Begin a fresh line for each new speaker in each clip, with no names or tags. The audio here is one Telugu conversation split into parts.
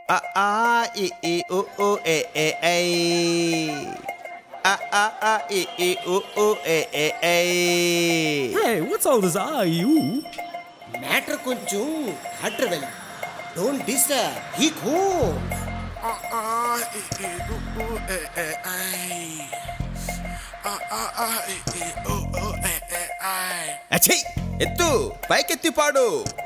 A a i i u u e e e. A a a i i u u e e e.
Hey, what's all this ah you?
Matter కొంచెం హార్డర్ వెళ్ళి డోంట్ డిస్టర్బ్ హీ కూల్
అచ్చి ఎత్తు పైకెత్తి పాడు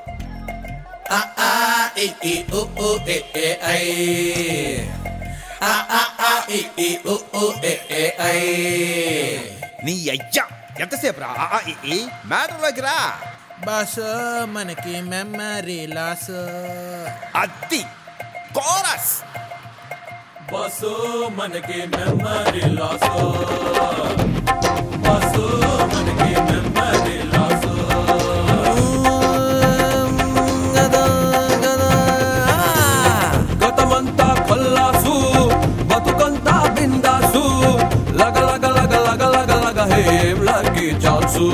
నీ అయ్యా ఎంతసేపు రా ఆ, ఆ, ఈ, ఈ. మ్యాటర్లోకి రా
బస్ మనకి మెమరీ లాస్
అద్ది కోరస్
బస్సు మనకి మెమరీ లాస్ బస్సు మనకి మెమరీ లాస్ గతమంతా కొల్లాసు బతుకంతా బిందాసు లగ లగ లగ లగ లగ లగ హేం లగి చాన్సు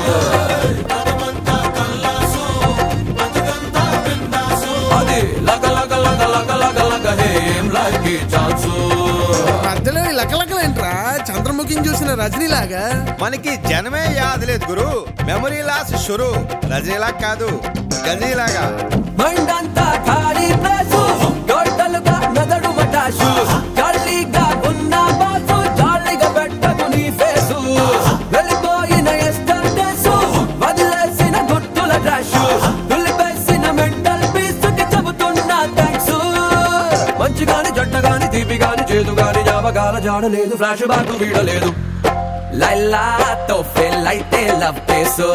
అది లగ లగ లగ లగ లగ లగ హేం లగి చాన్సు
మధ్యలో ఈ లకలకలేంట్రా చంద్రముఖిని చూసిన రజనీ లాగా
మనకి జనమే యాది లేదు గురు మెమరీ లాస్ షురు రజీలా కాదు గజీలాగా
మైండ్ అంతా ఖాళీ ప్లేసు టోటల్గా మెదడు మటాషు ఖాళీగా ఉన్న బాసు జాలీగా పెట్టకు నీ ఫేసు వెళ్ళిపోయిన ఎస్టర్డేసు వదిలేసిన గుర్తుల ట్రాషు దులిపేసిన మెంటల్ పీసుకి చెబుతున్నా థ్యాంక్స్ మంచి గాని జంట గాని తీపి గాని చేదు గాని జ్ఞాపకాల జాడలేదు ఫ్లాష్ బ్యాక్ వీడలేదు లైలాతో ఫెయిల్ అయితే లవ్ కేసు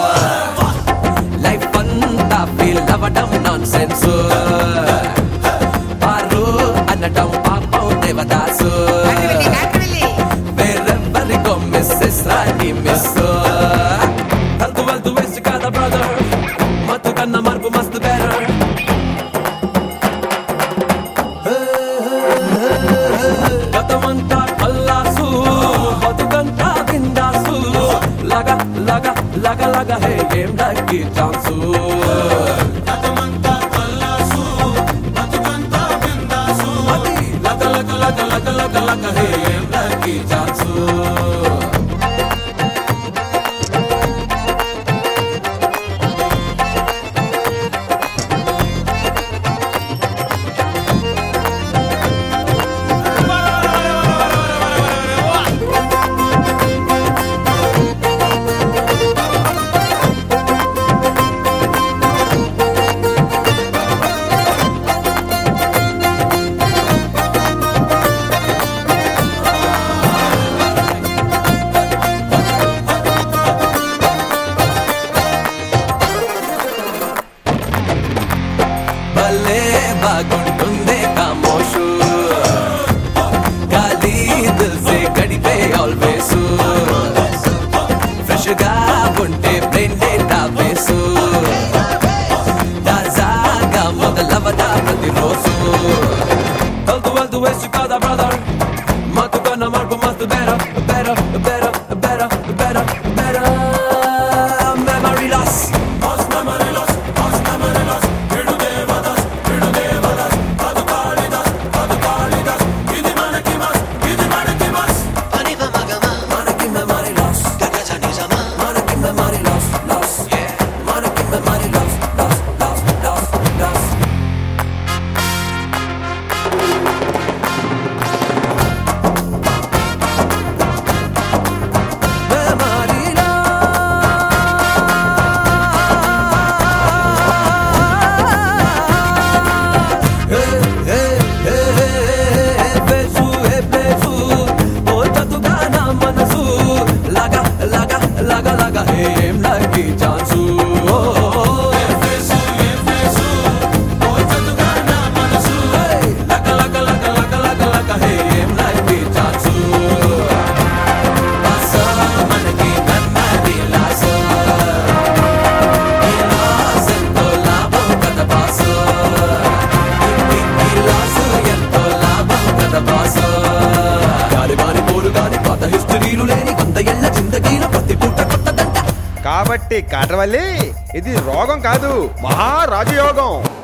లైఫ్ అంతా ఫీల్ అవ్వడం నాన్ సెన్స్ పారు అనడం పాపం దేవదాసు వేరెవ్వరికో Mrs Rani miss health wealth waste కాదా బ్రదర్ మత్తు కన్నా మార్పు మస్తు బెటర్ గతమంతా కల్లాసు బతుకంతా బిందాసు లగ లగ లగ లగ హే ఏం లక్కి ఛాన్సు అది లగ లగ లగ లగ లగ లగ హే ఏం లక్కి ఛాన్సు భలే బాగుంటుందే కామోషు ఖాళీ దిల్ సే గడిపే ఆల్వేస్ ఫ్రెష్ గా ఉంటే బ్రెయిన్ డేటా వేసు తాజాగా మొదలవదా ప్రతిరోజు వెళ్తూ వెళ్తూ వేసు కాదా బ్రదర్ మత్తు కన్నా మార్పు మస్తు బెర బెర బెర బెర బెర బెర memory loss memory loss memory loss మనకి మెమరీ లాస్ మనకి మెమరీ లాస్ లాస్ మనకి memory loss loss loss loss loss memory వేసు ఏ ప్లేసు ఓ చదుగా నా మనసు లగా లగా లగా లగా ఏం లగి ఛాన్సు లగ లగ లగ లగ లగ లగ ఏం లగి ఛాన్సు బస మనకి మెమరీ లాస్ ఈ లాస్ ఎంతో లాభం కదా బాస్ ఈ లాస్ ఎంతో లాభం కదా బాస్ గాలి మారి పోరు గాని పాత హిస్టరీలు లేని కొంత ఎల్ల జిందగీలో ప్రతి పూట కొత్తదంట
కాబట్టి కాటవల్లి ఇది రోగం కాదు మహా రాజయోగం